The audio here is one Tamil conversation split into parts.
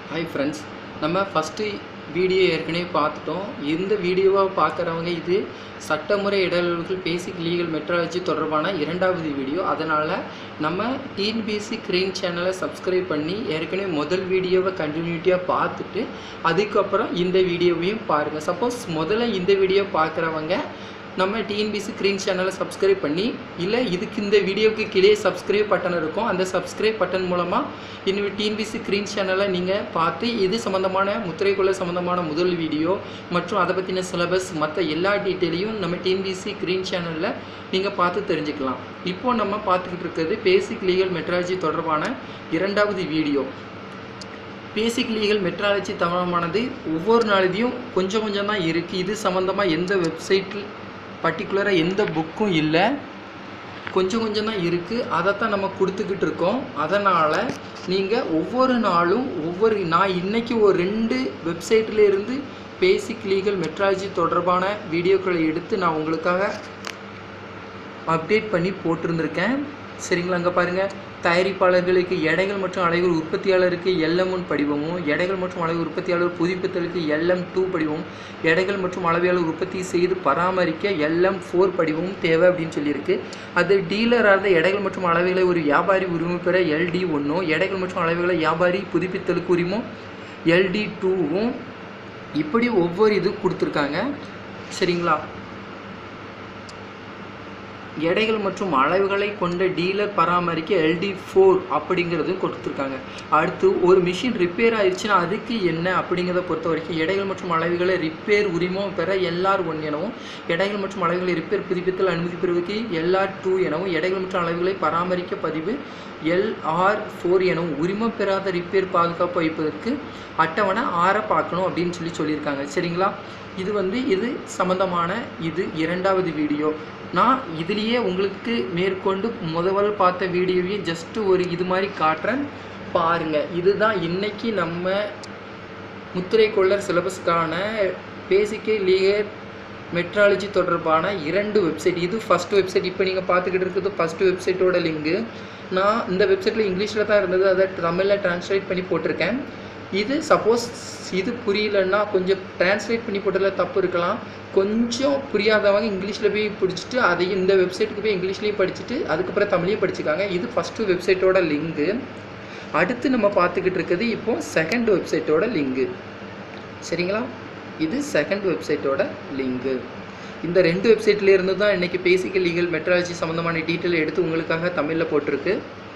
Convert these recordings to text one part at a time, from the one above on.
ஹாய் ஃப்ரெண்ட்ஸ் நம்ம ஃபஸ்ட்டு வீடியோ ஏற்கனவே பார்த்துட்டோம் இந்த வீடியோவை பார்க்குறவங்க இது சட்டமுறை இடர்கள் பேசிக் லீகல் மெட்ராலஜி தொடர்பான இரண்டாவது வீடியோ அதனால் நம்ம டிஎன்பிஎஸ்சி க்ரீன் சேனலை சப்ஸ்கிரைப் பண்ணி ஏற்கனவே முதல் வீடியோவை கண்டினியூட்டியாக பார்த்துட்டு அதுக்கப்புறம் இந்த வீடியோவையும் பாருங்கள் சப்போஸ் முதல்ல இந்த வீடியோ பார்க்குறவங்க நம்ம டிஎன்பிசி க்ரீன் சேனலை சப்ஸ்கிரைப் பண்ணி இல்லை இதுக்கு இந்த வீடியோவுக்கு கீழே சப்ஸ்கிரைப் பட்டன் இருக்கும் அந்த சப்ஸ்கிரைப் பட்டன் மூலமாக இன்னும் டிஎன்பிசி க்ரீன் சேனலை நீங்கள் பார்த்து இது சம்மந்தமான முத்திரைக்குள்ள சம்மந்தமான முதல் வீடியோ மற்றும் அதை பற்றின சிலபஸ் மற்ற எல்லா டீட்டெயிலையும் நம்ம டிஎன்பிசி க்ரீன் சேனலில் நீங்கள் பார்த்து தெரிஞ்சுக்கலாம் இப்போ நம்ம பார்த்துக்கிட்டு இருக்கிறது பேசிக் லீகல் மெட்ராலஜி தொடர்பான இரண்டாவது வீடியோ பேசிக் லீகல் மெட்ராலஜி தமிழமானது ஒவ்வொரு நாளிலையும் கொஞ்சம் கொஞ்சம் தான் இருக்குது இது சம்மந்தமாக எந்த வெப்சைட்டில் பர்டிகுலராக எந்த புக்கும் இல்லை கொஞ்சம் கொஞ்சம் தான் இருக்குது அதைத்தான் நம்ம கொடுத்துக்கிட்டு இருக்கோம் அதனால் நீங்கள் ஒவ்வொரு நாளும் ஒவ்வொரு நான் இன்றைக்கி ஒரு ரெண்டு வெப்சைட்டில் இருந்து பேசிக் லீகல் மெட்ராலஜி தொடர்பான வீடியோக்களை எடுத்து நான் உங்களுக்காக அப்டேட் பண்ணி போட்டிருந்திருக்கேன் சரிங்களா அங்கே பாருங்கள் தயாரிப்பாளர்களுக்கு எடைகள் மற்றும் அளவுகள் உற்பத்தியாளருக்கு எல்எம் ஒன் படிவமும் எடைகள் மற்றும் அளவு உற்பத்தியாளர் புதுப்பித்தலுக்கு எல்எம் டூ படிவமும் எடைகள் மற்றும் அளவியாளர் உற்பத்தி செய்து பராமரிக்க எல்எம் ஃபோர் படிவமும் தேவை அப்படின்னு சொல்லியிருக்கு அது டீலராக எடைகள் மற்றும் அளவுகளை ஒரு வியாபாரி உரிமை பெற எல்டி ஒன்றும் எடைகள் மற்றும் அளவுகளை வியாபாரி புதுப்பித்தலுக்கு உரிமம் எல்டி டூவும் இப்படி ஒவ்வொரு இது கொடுத்துருக்காங்க சரிங்களா எடைகள் மற்றும் அளவுகளை கொண்ட டீலர் பராமரிக்க எல்டி ஃபோர் அப்படிங்கிறதும் கொடுத்துருக்காங்க அடுத்து ஒரு மிஷின் ரிப்பேர் ஆயிடுச்சுன்னா அதுக்கு என்ன அப்படிங்கிறத பொறுத்த வரைக்கும் எடைகள் மற்றும் அளவுகளை ரிப்பேர் உரிமம் பெற எல்ஆர் ஒன் எனவும் எடைகள் மற்றும் அளவுகளை ரிப்பேர் புதுப்பித்தல் அனுமதி பெறுவதற்கு எல்ஆர் டூ எனவும் எடைகள் மற்றும் அளவுகளை பராமரிக்க பதிவு எல்ஆர் ஃபோர் எனவும் உரிமம் பெறாத ரிப்பேர் பாதுகாப்பு வைப்பதற்கு அட்டவணை ஆற பார்க்கணும் அப்படின்னு சொல்லி சொல்லியிருக்காங்க சரிங்களா இது வந்து இது சம்மந்தமான இது இரண்டாவது வீடியோ நான் இதுலேயே உங்களுக்கு மேற்கொண்டு முதல் பார்த்த வீடியோவையும் ஜஸ்ட்டு ஒரு இது மாதிரி காட்டுறேன் பாருங்கள் இதுதான் இன்னைக்கு நம்ம முத்திரை கொள்ளர் சிலபஸ்க்கான பேசிக்கே லீகல் மெட்ராலஜி தொடர்பான இரண்டு வெப்சைட் இது ஃபஸ்ட் வெப்சைட் இப்போ நீங்கள் பார்த்துக்கிட்டு இருக்கிறது ஃபஸ்ட் வெப்சைட்டோட லிங்கு நான் இந்த வெப்சைட்டில் இங்கிலீஷில் தான் இருந்தது அதை தமிழில் ட்ரான்ஸ்லேட் பண்ணி போட்டிருக்கேன் இது சப்போஸ் இது புரியலன்னா கொஞ்சம் டிரான்ஸ்லேட் பண்ணி போட்டதில் தப்பு இருக்கலாம் கொஞ்சம் புரியாதவங்க இங்கிலீஷில் போய் பிடிச்சிட்டு அதையும் இந்த வெப்சைட்டுக்கு போய் இங்கிலீஷ்லேயும் படிச்சுட்டு அதுக்கப்புறம் தமிழையும் படிச்சுக்காங்க இது ஃபஸ்ட்டு வெப்சைட்டோட லிங்கு அடுத்து நம்ம பார்த்துக்கிட்டு இருக்கிறது இப்போ செகண்ட் வெப்சைட்டோட லிங்கு சரிங்களா இது செகண்ட் வெப்சைட்டோட லிங்கு இந்த ரெண்டு வெப்சைட்ல இருந்து தான் இன்றைக்கி பேசிக்கல் லீகல் மெட்ராலஜி சம்மந்தமான டீட்டெயில் எடுத்து உங்களுக்காக தமிழில் போட்டிருக்கு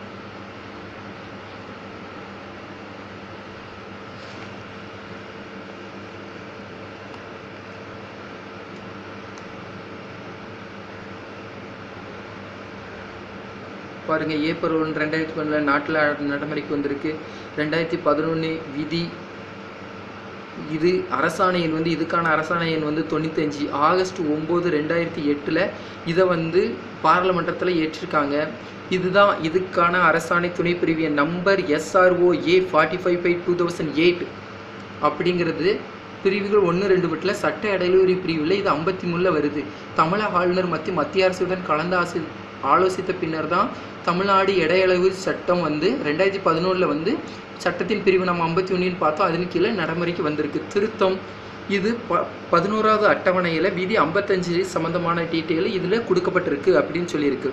பாருங்கள் ஏப்ரல் ஒன்று ரெண்டாயிரத்தி பன்னெண்டில் நாட்டில் நடைமுறைக்கு வந்திருக்கு ரெண்டாயிரத்தி பதினொன்று விதி இது அரசாணை எண் வந்து இதுக்கான அரசாணை எண் வந்து தொண்ணூத்தஞ்சு ஆகஸ்ட் ஒம்பது ரெண்டாயிரத்தி எட்டில் இதை வந்து பாராளுமன்றத்தில் ஏற்றிருக்காங்க இதுதான் இதுக்கான அரசாணை துணை பிரிவு number SRO A forty five by two thousand eight அப்படிங்கிறது பிரிவுகள் ஒன்று ரெண்டு பட்டில் சட்ட இடைவெளி பிரிவில் இது ஐம்பத்தி மூணில் வருது தமிழக ஆளுநர் மத்திய மத்திய அரசுடன் கலந்து ஆசி ஆலோசித்த பின்னர் தான் தமிழ்நாடு இடையளவு சட்டம் வந்து ரெண்டாயிரத்தி பதினொன்றில் வந்து சட்டத்தின் பிரிவு நம்ம ஐம்பத்தி ஒன்றின்னு பார்த்தோம் அதன் கீழே நடைமுறைக்கு வந்திருக்கு திருத்தம் இது ப பதினோராவது அட்டவணையில் விதி ஐம்பத்தஞ்சு சம்மந்தமான டீட்டெயில் இதில் கொடுக்கப்பட்டிருக்கு அப்படின்னு சொல்லியிருக்கு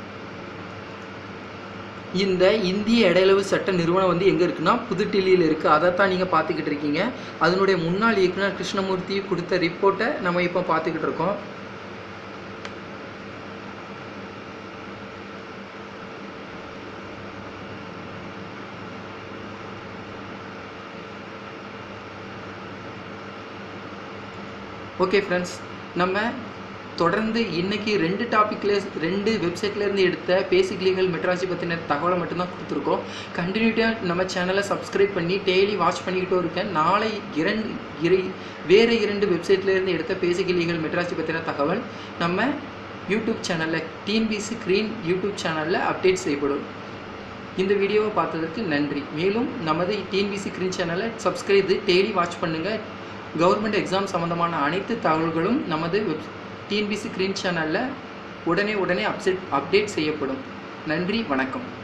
இந்த இந்திய இடையளவு சட்ட நிறுவனம் வந்து எங்கே இருக்குன்னா புதுடில்லியில் இருக்குது அதை தான் நீங்கள் பார்த்துக்கிட்டு இருக்கீங்க அதனுடைய முன்னாள் இயக்குனர் கிருஷ்ணமூர்த்தி கொடுத்த ரிப்போர்ட்டை நம்ம இப்போ பார்த்துக்கிட்டு இருக்கோம் ஓகே ஃப்ரெண்ட்ஸ் நம்ம தொடர்ந்து இன்றைக்கி ரெண்டு டாப்பிக்கில் ரெண்டு வெப்சைட்லேருந்து எடுத்த பேசிக் லீகல் மெட்ராலஜி பற்றின தகவலை மட்டும்தான் கொடுத்துருக்கோம் கண்டினியூட்டியாக நம்ம சேனலை சப்ஸ்கிரைப் பண்ணி டெய்லி வாட்ச் பண்ணிக்கிட்டும் இருக்கேன் நாளை இரண்டு இரு வேறு இரண்டு வெப்சைட்லேருந்து எடுத்த பேசிக் லீகல் மெட்ராலஜி பற்றின தகவல் நம்ம யூடியூப் சேனலில் டிஎன்பிசி க்ரீன் யூடியூப் சேனலில் அப்டேட் செய்யப்படும் இந்த வீடியோவை பார்த்ததற்கு நன்றி மேலும் நமது டிஎன்பிசி க்ரீன் சேனலை சப்ஸ்கிரைப் டெய்லி வாட்ச் பண்ணுங்கள் கவர்மெண்ட் எக்ஸாம் சம்மந்தமான அனைத்து தகவல்களும் நமது வெப் டிஎன்பிசி க்ரீன் சேனலில் உடனே உடனே அப்செட் அப்டேட் செய்யப்படும் நன்றி வணக்கம்